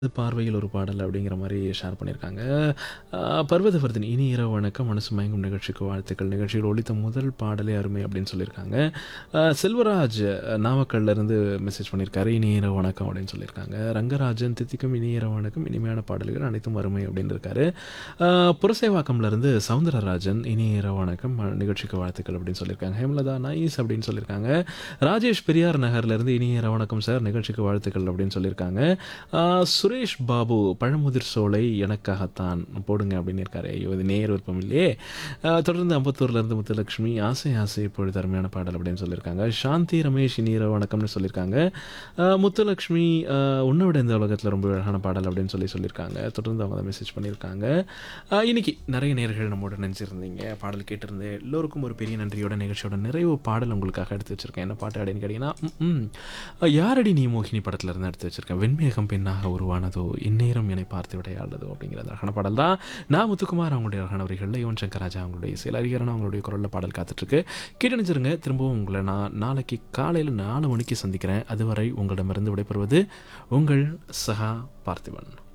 பார்வையில் ஒரு பாடல் அப்படிங்கிற மாரி ஷேர் பண்ணியிருக்காங்க. அ பர்வதவர்தினி இனி இரவு வணக்கம் மனசு மயங்கும் நிகழ்ச்சிக்கு வாழ்த்துக்கள். நிகழ்ச்சியில் ஒலித்த முதல் பாடலே அருமை அப்படின்னு சொல்லியிருக்காங்க. அ செல்வராஜ் நாமக்கல்லேருந்து மெசேஜ் பண்ணியிருக்காரு. இனி இரவு வணக்கம் அப்படின்னு சொல்லியிருக்காங்க. ரங்கராஜன் தித்திக்கும் இனி இரவு வணக்கம் இனிமையான பாடல்கள் அனைத்தும் அருமை அப்படின்னு இருக்காரு. அ புரசைவாக்கம்லேருந்து சவுந்தரராஜன் இனி இரவு வணக்கம் அ நிகழ்ச்சிக்கு வாழ்த்துக்கள் அப்படின்னு சொல்லியிருக்காங்க. ஹேமலதா நைஸ் அப்படின்னு சொல்லியிருக்காங்க. ராஜேஷ் பெரியார் நகர்லேருந்து இனி இரவு வணக்கம் சார் நிகழ்ச்சிக்கு வாழ்த்துக்கள் அப்படின்னு சொல்லியிருக்காங்க. அ சுரேஷ் பாபு பழமுதிர் சோலை எனக்காகத்தான் போடுங்க அப்படின்னு இருக்காரு. ஐயோ! இது நேயர் விருப்பம் இல்லையே! அ தொடர்ந்து அம்பத்தூர்லேருந்து முத்துலட்சுமி ஆசை ஆசை இப்பொழுது அருமையான பாடல் அப்படின்னு சொல்லியிருக்காங்க. சாந்தி ரமேஷ் இனி இரவு வணக்கம்னு சொல்லியிருக்காங்க. அ முத்துலட்சுமி அ உன்னை விட இந்த உலகத்தில் ரொம்ப அழகான பாடல் அப்படின்னு சொல்லி சொல்லியிருக்காங்க. தொடர்ந்து அவங்க தான் மெசேஜ் பண்ணியிருக்காங்க. அ இன்னைக்கு நிறைய நேயர்கள் நம்மோட நினைச்சிருந்தீங்க. பாடல் கேட்டிருந்து எல்லோருக்கும் ஒரு பெரிய நன்றியோட நிகழ்ச்சியோட நிறைவு பாடல் உங்களுக்காக எடுத்து வச்சிருக்கேன். என்ன பாட்டு அப்படின்னு கேட்டிங்கன்னா, ம் யாரடி நீ மோகினி படத்துல இருந்து எடுத்து வச்சிருக்கேன். வெண்மேகம் பெண்ணாக உருவானதோ இந்நேரம் என்னை பார்த்து விடையாடுதோ அப்படிங்கிற அந்த அழகான பாடல் தான். நான் முத்துக்குமார் அவங்களுடைய அழகான வரிகளில் யுவன் சங்கர் ராஜா அவங்களுடைய இசையில் ஹரிஹரன் அவங்களுடைய குரலில் பாடல் காத்துட்ருக்கு. கேட்டணிச்சிருங்க. திரும்பவும் உங்களை நான் நாளைக்கு காலையில் 4 மணிக்கு சந்திக்கிறேன். அதுவரை உங்களிடமிருந்து விடைபெறுவது உங்கள் சகா பார்த்திபன்.